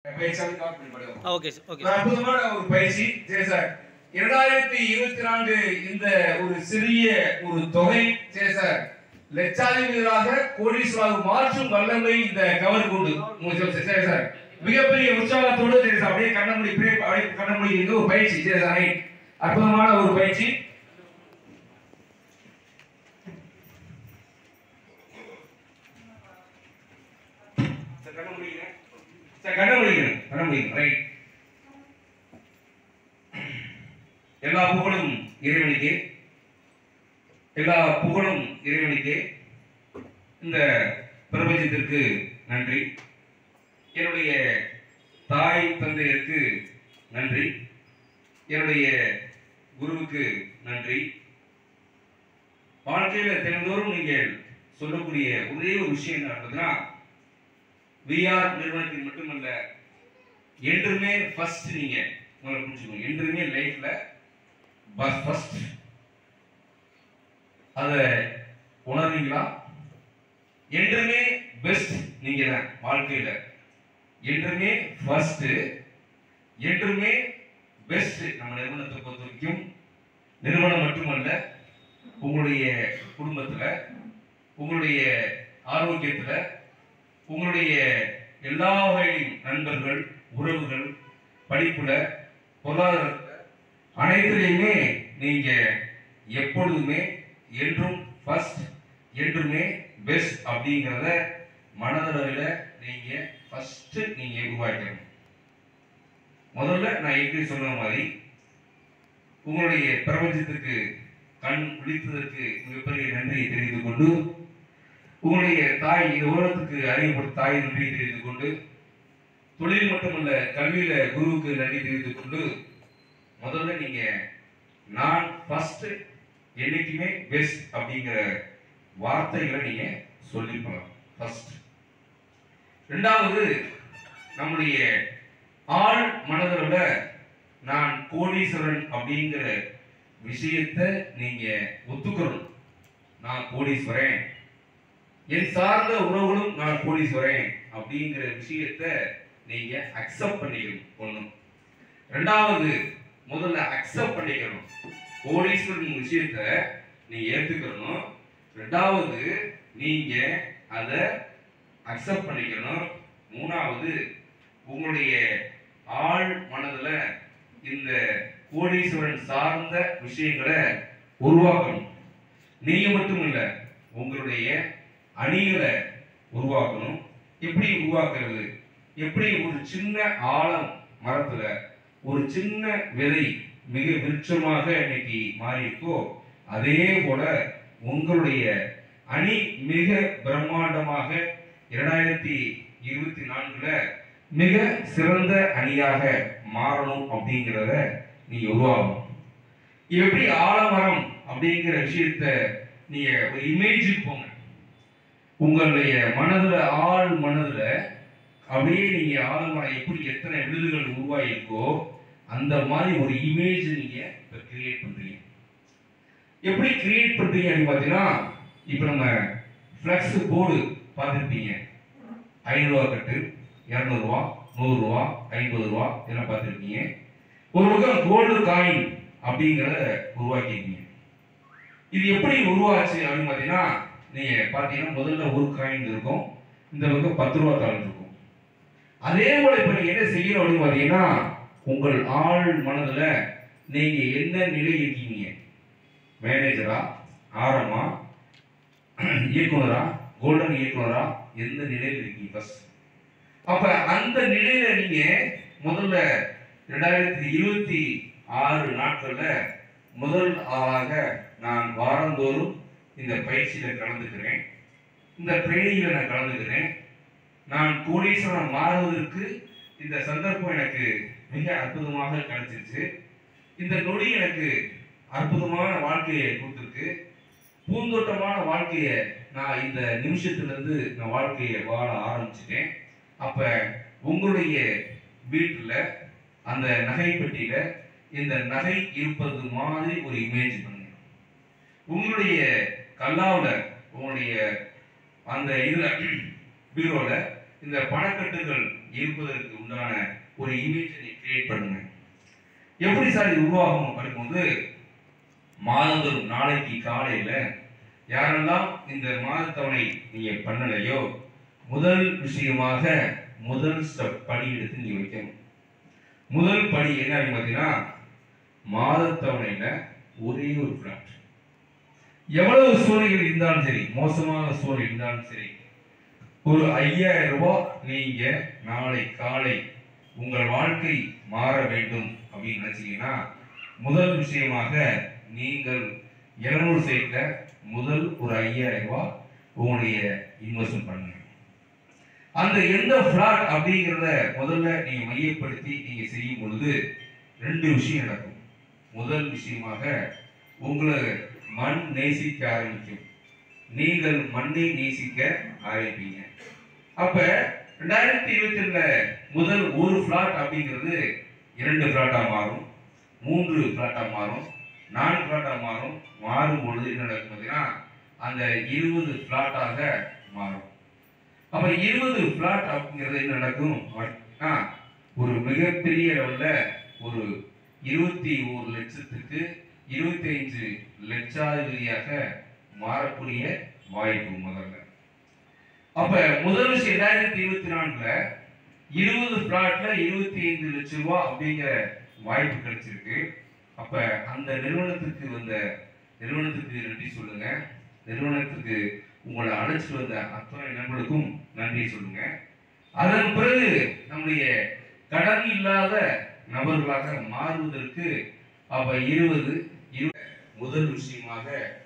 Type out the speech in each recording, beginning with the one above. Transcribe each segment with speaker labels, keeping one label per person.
Speaker 1: பயிற்சியாளர் கவர் பண்ணி படிக்கலாம்.
Speaker 2: ஓகே சார் ஓகே
Speaker 1: ஒரு அற்புதமான ஒரு பயிற்சி சரி சார் இரண்டாயிரத்தி இருபத்தி நான்கு இந்த ஒரு சிறிய ஒரு தொகை சரி சார் லட்சாதிபதிகளாக கோடீஸ்வராக மாற்றும் வல்லமை இந்த கவர் கொண்டு உங்களுக்கு சரி சார் மிகப்பெரிய உற்சாகத்தோடு சரி சார் அப்படியே கண்ணமொழி அப்படியே கண்ணமொழி இருந்து ஒரு பயிற்சி சரி சார் right. அற்புதமான ஒரு பயிற்சி சார் கண்ண முடியுங்க சார் கண்ண முடியுங்க கண்ண முடியுங்க ரைட் எல்லா புகழும் இறைவனுக்கே எல்லா புகழும் இறைவனுக்கே இந்த பிரபஞ்சத்திற்கு நன்றி என்னுடைய தாய் தந்தையருக்கு நன்றி என்னுடைய குருவுக்கு நன்றி வாழ்க்கையில தினந்தோறும் நீங்கள் சொல்லக்கூடிய ஒரே ஒரு விஷயம் என்ன அப்படின்னா விஆர் நிறுவனத்தில் மட்டுமல்ல என்றுமே ஃபர்ஸ்ட் நீங்க முதல்ல புரிஞ்சுக்கோங்க என்றுமே லைஃப்ல ஃபர்ஸ்ட் அத உணர்வீங்களா என்றுமே பெஸ்ட் நீங்க தான் வாழ்க்கையில என்றுமே ஃபர்ஸ்ட் என்றுமே பெஸ்ட் நம்ம நிறுவனத்தை பொறுத்த வரைக்கும் நிறுவனம் மட்டுமல்ல உங்களுடைய குடும்பத்துல உங்களுடைய ஆரோக்கியத்துல உங்களுடைய எல்லா வகையிலும் நண்பர்கள் உறவுகள் படிப்புல பொருளாதாரத்துல அனைத்துலையுமே நீங்க எப்பொழுதுமே என்றும் ஃபர்ஸ்ட் என்றுமே பெஸ்ட் அப்படிங்கிறத மனதளவில் நீங்க ஃபர்ஸ்ட் நீங்க உருவாக்கணும் முதல்ல நான் ஏற்கனவே சொன்ன மாதிரி உங்களுடைய பிரபஞ்சத்துக்கு கண் விழித்ததற்கு மிகப்பெரிய நன்றியை தெரிவித்துக் கொண்டு உங்களுடைய தாய் இந்த உலகத்துக்கு அறியப்பட்ட தாய் நன்றியை தெரிவித்துக் கொண்டு தொழில் மட்டுமல்ல கல்வியில குருவுக்கு நன்றி தெரிவித்துக் கொண்டு முதல்ல நீங்க நான் ஃபர்ஸ்ட் என்னைக்குமே பெஸ்ட் அப்படிங்கிற வார்த்தைகளை நீங்க சொல்லிருக்கலாம் ஃபர்ஸ்ட் ரெண்டாவது நம்முடைய ஆள் மனதில் நான் கோடீஸ்வரன் அப்படிங்கிற விஷயத்தை நீங்க ஒத்துக்கணும் நான் கோடீஸ்வரன் என் சார்ந்த உறவுகளும் நான் கோடீஸ்வரன் அப்படிங்கிற விஷயத்தை நீங்க அக்செப்ட் பண்ணிக்கணும் ஒண்ணு ரெண்டாவது முதல்ல அக்செப்ட் பண்ணிக்கணும் கோடீஸ்வரன் விஷயத்த நீ ஏத்துக்கணும் ரெண்டாவது நீங்க அதை அக்செப்ட் பண்ணிக்கணும் மூணாவது உங்களுடைய ஆள் மனதுல இந்த கோடீஸ்வரன் சார்ந்த விஷயங்களை உருவாக்கணும் நீங்க மட்டும் இல்ல உங்களுடைய அணிகளை உருவாக்கணும் எப்படி உருவாக்குறது எப்படி ஒரு சின்ன ஆழம் மரத்துல ஒரு சின்ன விதை மிக விருட்சமாக இன்னைக்கு மாறி இருக்கோ அதே போல உங்களுடைய அணி மிக பிரம்மாண்டமாக இரண்டாயிரத்தி இருபத்தி நான்குல மிக சிறந்த அணியாக மாறணும் அப்படிங்கிறத நீ உருவாகணும் இது எப்படி ஆலமரம் அப்படிங்கிற விஷயத்த நீங்க ஒரு இமேஜுக்கு போங்க உங்களுடைய மனதுல ஆள் மனதுல அப்படியே நீங்க ஆலமரம் எப்படி எத்தனை விழுதுகள் உருவாயிருக்கோ அந்த மாதிரி ஒரு இமேஜ் நீங்க இப்ப கிரியேட் பண்றீங்க எப்படி கிரியேட் பண்றீங்க அப்படின்னு பாத்தீங்கன்னா இப்ப நம்ம ஃபிளக்ஸ் போர்டு பார்த்துருப்பீங்க ஐநூறுரூவா கட்டு இரநூறுவா நூறுரூவா ஐம்பது ரூபா இதெல்லாம் பார்த்துருக்கீங்க ஒரு பக்கம் கோல்டு காயின் அப்படிங்கிறத உருவாக்கியிருக்கீங்க இது எப்படி உருவாச்சு அப்படின்னு பார்த்தீங்கன்னா நீங்க பார்த்தீங்கன்னா முதல்ல ஒரு காயின் இருக்கும் இந்த பக்கம் பத்து ரூபா தாள் இருக்கும் அதே போல இப்ப நீங்க என்ன செய்யணும் அப்படின்னு பார்த்தீங்கன்னா உங்கள் ஆள் மனதுல நீங்க என்ன நிலை இருக்கீங்க மேனேஜரா ஆரமா இயக்குனரா கோல்டன் இயக்குனரா எந்த நிலையில் இருக்கீங்க ஃபர்ஸ்ட் அப்ப அந்த நிலையில நீங்க முதல்ல ரெண்டாயிரத்தி இருபத்தி ஆறு நாட்கள்ல முதல் ஆளாக நான் வாரந்தோறும் இந்த பயிற்சியில கலந்துக்கிறேன் இந்த ட்ரைனிங்ல நான் கலந்துக்கிறேன் நான் கோடீஸ்வரன் மாறுவதற்கு இந்த சந்தர்ப்பம் எனக்கு மிக அற்புதமாக கிடைச்சிருச்சு இந்த நொடி எனக்கு அற்புதமான வாழ்க்கையை கொடுத்துருக்கு பூந்தோட்டமான வாழ்க்கையை நான் இந்த நிமிஷத்துல இருந்து நான் வாழ்க்கையை வாழ ஆரம்பிச்சிட்டேன் அப்ப உங்களுடைய வீட்டுல அந்த நகை பெட்டியில இந்த நகை இருப்பது மாதிரி ஒரு இமேஜ் பண்ணுங்க உங்களுடைய கல்லாவுல உங்களுடைய அந்த இதுல பீரோல இந்த பணக்கட்டுகள் இருப்பதற்கு உண்டான ஒரு இமேஜ் நீ கிரியேட் பண்ணுங்க எப்படி சார் இது உருவாகும் அப்படிங்கும்போது மாதந்தோறும் நாளைக்கு காலையில யாரெல்லாம் இந்த மாதத்தவணை நீங்க பண்ணலையோ முதல் விஷயமாக முதல் ஸ்டெப் படி எடுத்து நீ வைக்கணும் முதல் படி என்ன அப்படின்னு பார்த்தீங்கன்னா மாதத்தவணையில ஒரே ஒரு பிளாட் எவ்வளவு சூழ்நிலைகள் இருந்தாலும் சரி மோசமான சூழ்நிலை இருந்தாலும் சரி ஒரு ஐயாயிரம் ரூபாய் நீங்க நாளை காலை உங்கள் வாழ்க்கை மாற வேண்டும் அப்படின்னு நினைச்சீங்கன்னா முதல் விஷயமாக நீங்கள் இருநூறு சைட்ல முதல் ஒரு ஐயாயிரம் ரூபாய் உங்களுடைய இன்வெஸ்ட்மெண்ட் பண்ணுங்க அந்த எந்த ஃபிளாட் அப்படிங்கிறத முதல்ல நீங்க மையப்படுத்தி நீங்க செய்யும் பொழுது ரெண்டு விஷயம் நடக்கும் முதல் விஷயமாக உங்களை மண் நேசிக்க ஆரம்பிக்கும் நீங்கள் மண்ணை நேசிக்க ஆரம்பிப்பீங்க அப்ப ரெண்டாயிரத்தி இருபத்தி ரெண்டுல முதல் ஒரு பிளாட் அப்படிங்கிறது இரண்டு பிளாட்டா மாறும் மூன்று பிளாட்டா மாறும் நான்கு பிளாட்டா மாறும் மாறும் பொழுது என்ன நடக்கும் பார்த்தீங்கன்னா அந்த இருபது பிளாட்டாக மாறும் அப்ப இருபது பிளாட் அப்படிங்கிறது என்ன நடக்கும் அப்படின்னா ஒரு மிகப்பெரிய லெவல்ல ஒரு இருபத்தி ஒரு லட்சத்துக்கு இருபத்தி ஐந்து லட்சாதிபதியாக மாறக்கூடிய வாய்ப்பு முதல்ல அப்ப முதல் விஷயம் ரெண்டாயிரத்தி இருபத்தி நான்குல இருபது பிளாட்ல இருபத்தி ஐந்து லட்சம் ரூபாய் அப்படிங்கிற வாய்ப்பு கிடைச்சிருக்கு அப்ப அந்த நிறுவனத்துக்கு வந்த நிறுவனத்துக்கு நன்றி சொல்லுங்க நிறுவனத்துக்கு உங்களை அழைச்சிட்டு வந்த அத்தனை நண்பர்களுக்கும் நன்றி சொல்லுங்க அதன் பிறகு நம்முடைய கடன் இல்லாத நபர்களாக மாறுவதற்கு அப்ப இருபது இரு- முதல் விஷயமாக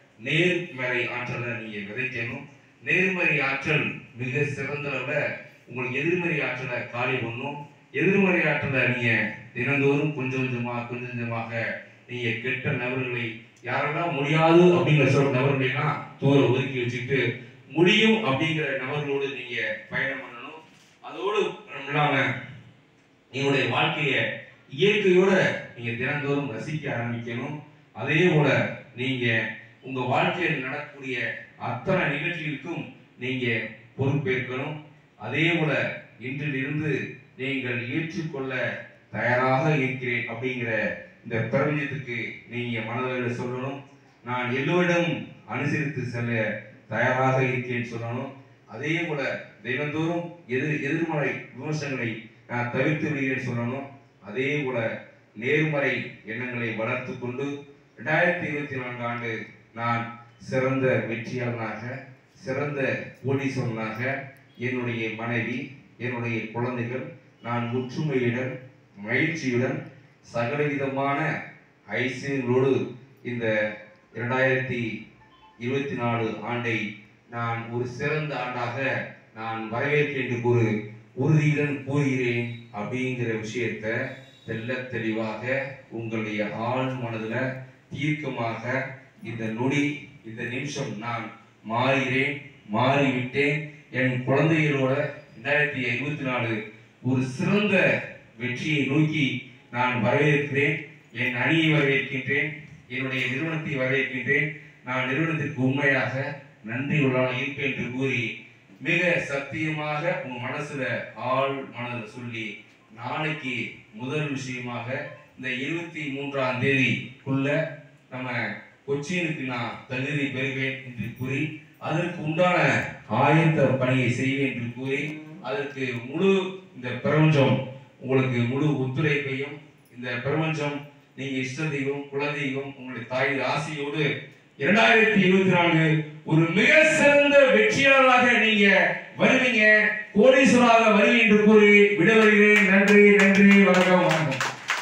Speaker 1: நேர்மறை ஆற்றலை நீங்க விதைக்கணும் நேர்மறை ஆற்றல் மிக சிறந்தளவுல உங்களுக்கு எதிர்மறை ஆற்றலை காலி பண்ணும் எதிர்மறை ஆற்றலை நீங்க தினந்தோறும் கொஞ்சம் கொஞ்சமா கொஞ்சம் கொஞ்சமாக நீங்க கெட்ட நபர்களை யாரெல்லாம் முடியாது அப்படிங்கிற சொல்ற நபர்களைலாம் தூர ஒதுக்கி வச்சுட்டு முடியும் அப்படிங்கிற நபர்களோடு நீங்க பயணம் பண்ணணும் அதோடு இல்லாம நீங்களுடைய வாழ்க்கைய இயற்கையோட நீங்க தினந்தோறும் ரசிக்க ஆரம்பிக்கணும் அதே போல நீங்க உங்க வாழ்க்கையில் நடக்கக்கூடிய அத்தனை நிகழ்ச்சிகளுக்கும் நீங்க பொறுப்பேற்கணும் அதே போல இன்றிலிருந்து நீங்கள் ஏற்றுக்கொள்ள தயாராக இருக்கிறேன் அப்படிங்கிற இந்த பிரபஞ்சத்துக்கு நீங்க மனதில் சொல்லணும் நான் எல்லோரிடம் அனுசரித்து செல்ல தயாராக இருக்கிறேன் சொல்லணும் அதே போல தினந்தோறும் எதிர் எதிர்மறை விமர்சனங்களை நான் தவிர்த்து விடுகிறேன் சொல்லணும் அதே போல நேர்மறை எண்ணங்களை வளர்த்து கொண்டு ரெண்டாயிரத்தி இருபத்தி நான்கு ஆண்டு நான் சிறந்த வெற்றியாளனாக சிறந்த கோடீஸ்வரனாக என்னுடைய மனைவி என்னுடைய குழந்தைகள் நான் ஒற்றுமையுடன் மகிழ்ச்சியுடன் சகலவிதமான ஐசியங்களோடு இந்த இரண்டாயிரத்தி இருபத்தி நாலு ஆண்டை நான் ஒரு சிறந்த ஆண்டாக நான் வரவேற்கிறேன் என்று கூறு உறுதியுடன் கூறுகிறேன் அப்படிங்கிற விஷயத்த தெள்ள தெளிவாக உங்களுடைய ஆழ் மனதுல தீர்க்கமாக இந்த நொடி இந்த நிமிஷம் நான் மாறுகிறேன் மாறிவிட்டேன் என் குழந்தைகளோட ரெண்டாயிரத்தி இருபத்தி நாலு ஒரு சிறந்த வெற்றியை நோக்கி நான் வரவேற்கிறேன் என் அணியை வரவேற்கின்றேன் என்னுடைய நிறுவனத்தை வரவேற்கின்றேன் நான் நிறுவனத்திற்கு உண்மையாக நன்றி உள்ளவனாக இருப்பேன் என்று கூறி மிக சத்தியமாக உன் மனசுல ஆள் மனதுல சொல்லி நாளைக்கு முதல் விஷயமாக இந்த இருபத்தி மூன்றாம் தேதிக்குள்ள நம்ம கொச்சினுக்கு நான் தகுதி பெறுவேன் என்று கூறி அதற்கு உண்டான ஆயத்த பணியை செய்வேன் என்று கூறி அதற்கு முழு இந்த பிரபஞ்சம் உங்களுக்கு முழு ஒத்துழைப்பையும் இந்த பிரபஞ்சம் நீங்க இஷ்ட தெய்வம் குலதெய்வம் உங்களுடைய தாய் ஆசையோடு இரண்டாயிரத்தி இருபத்தி நான்கு ஒரு மிக சிறந்த வெற்றியாளராக நீங்க வருவீங்க கோடீஸ்வராக வருவீங்க என்று கூறி விடைபெறுகிறேன் நன்றி நன்றி வணக்கம் வணக்கம்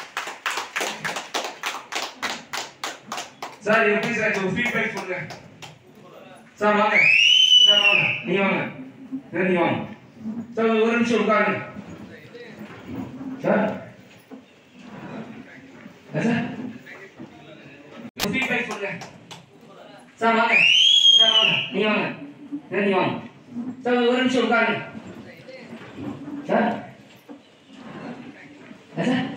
Speaker 1: சார் எப்படி சார் ஒரு ஃபீட்பேக் சொல்லுங்க சார் வாங்க சார் வாங்க நீங்க வாங்க சார் நீங்க வாங்க சார் ஒரு நிமிஷம் உட்காருங்க சார் என்ன சார் ஃபீட்பேக் சொல்லுங்க சார் வாங்க சார் வாங்க நீங்க வாங்க சார் நீங்க வாங்க சார் ஒரு நிமிஷம் உட்காருங்க சார் என்ன சார்